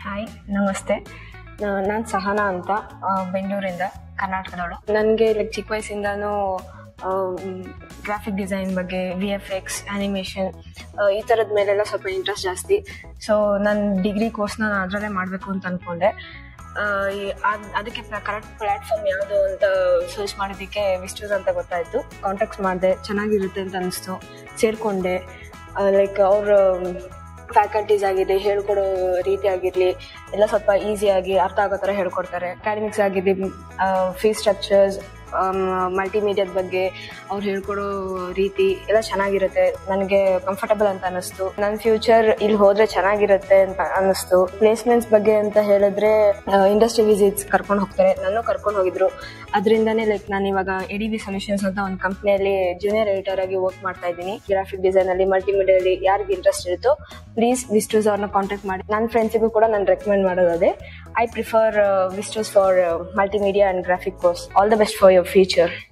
hi ನಮಸ್ತೆ ನಾನು ಸಹನಾ ಅಂತ ಆ, ಬೆಂಗಳೂರಿಂದ ಕರ್ನಾಟಕದವಳು ನನಗೆ ಲೈಕ್ ಚಿಕ್ಕ ವಯಸ್ಸಿಂದನೂ ಗ್ರಾಫಿಕ್ ಡಿಸೈನ್ ಬಗ್ಗೆ ವಿ ಎಫ್ ಎಕ್ಸ್ ಆ್ಯನಿಮೇಷನ್ ಈ ಥರದ ಮೇಲೆಲ್ಲ ಸ್ವಲ್ಪ ಇಂಟ್ರೆಸ್ಟ್ ಜಾಸ್ತಿ ಸೊ ನನ್ನ ಡಿಗ್ರಿ ಕೋರ್ಸ್ನ ನಾನು ಅದರಲ್ಲೇ ಮಾಡಬೇಕು ಅಂತ ಅಂದ್ಕೊಂಡೆ ಆ, ಈ- ಅದ್- ಅದಕ್ಕೆ ಕರೆಕ್ಟ್ ಪ್ಲ್ಯಾಟ್ಫಾರ್ಮ್ ಯಾವುದು ಅಂತ ಸರ್ಚ್ ಮಾಡೋದಕ್ಕೆ ವಿಸ್ಟೂಸ್ ಅಂತ ಗೊತ್ತಾಯಿತು ಕಾಂಟ್ಯಾಕ್ಟ್ಸ್ ಮಾಡಿದೆ ಚೆನ್ನಾಗಿರುತ್ತೆ ಅಂತ ಅನಿಸ್ತು ಸೇರಿಕೊಂಡೆ ಲೈಕ್ ಅವ್ರ ಫ್ಯಾಕಲ್ಟೀಸ್ ಆಗಿರಲಿ ಹೇಳ್ಕೊಡೋ ರೀತಿ ಆಗಿರಲಿ ಎಲ್ಲ ಸ್ವಲ್ಪ ಈಸಿಯಾಗಿ ಅರ್ಥ ಆಗೋ ಥರ ಹೇಳ್ಕೊಡ್ತಾರೆ ಅಕಾಡೆಮಿಕ್ಸ್ ಆಗಿರಲಿ ಫೀಸ್ ಸ್ಟ್ರಕ್ಚರ್ಸ್ ಮಲ್ಟಿಮೀಡಿಯಾದ ಬಗ್ಗೆ ಅವ್ರು ಹೇಳ್ಕೊಡೋ ರೀತಿ ಎಲ್ಲ ಚೆನ್ನಾಗಿರುತ್ತೆ ನನಗೆ ಕಂಫರ್ಟಬಲ್ ಅಂತ ಅನಿಸ್ತು ನನ್ನ ಫ್ಯೂಚರ್ ಇಲ್ಲಿ ಹೋದ್ರೆ ಚೆನ್ನಾಗಿರುತ್ತೆ ಅಂತ ಅನಿಸ್ತು ಪ್ಲೇಸ್ಮೆಂಟ್ಸ್ ಬಗ್ಗೆ ಅಂತ ಹೇಳಿದ್ರೆ ಇಂಡಸ್ಟ್ರಿ ವಿಸಿಟ್ಸ್ ಕರ್ಕೊಂಡು ಹೋಗ್ತಾರೆ ನಾನು ಕರ್ಕೊಂಡು ಹೋಗಿದ್ರು ಅದರಿಂದನೇ ಲೈಕ್ ನಾನು ಇವಾಗ ಎಡಿ ಬಿ ಸೊಲ್ಯೂಷನ್ಸ್ ಅಂತ ಒಂದು ಕಂಪ್ನಿಯಲ್ಲಿ ಜೂನಿಯರ್ ಎಡಿಟರ್ ಆಗಿ ವರ್ಕ್ ಮಾಡ್ತಾ ಇದ್ದೀನಿ ಗ್ರಾಫಿಕ್ ಡಿಸೈನ್ ಅಲ್ಲಿ ಮಲ್ಟಿಮೀಡಿಯಲ್ಲಿ ಯಾರಿಗೆ ಇಂಟ್ರೆಸ್ಟ್ ಇರುತ್ತೋ ಪ್ಲೀಸ್ ವಿಸ್ಟೂಸ್ ಅವ್ರನ್ನ ಕಾಂಟ್ಯಾಕ್ಟ್ ಮಾಡಿ ನನ್ನ ಫ್ರೆಂಡ್ಸಿಗೂ ಕೂಡ ನಾನು ರೆಕಮೆಂಡ್ ಮಾಡೋದು ಅದೇ ಐ ಪ್ರಿಫರ್ ವಿಸ್ಟೂಸ್ for multimedia and graphic course all the best for your future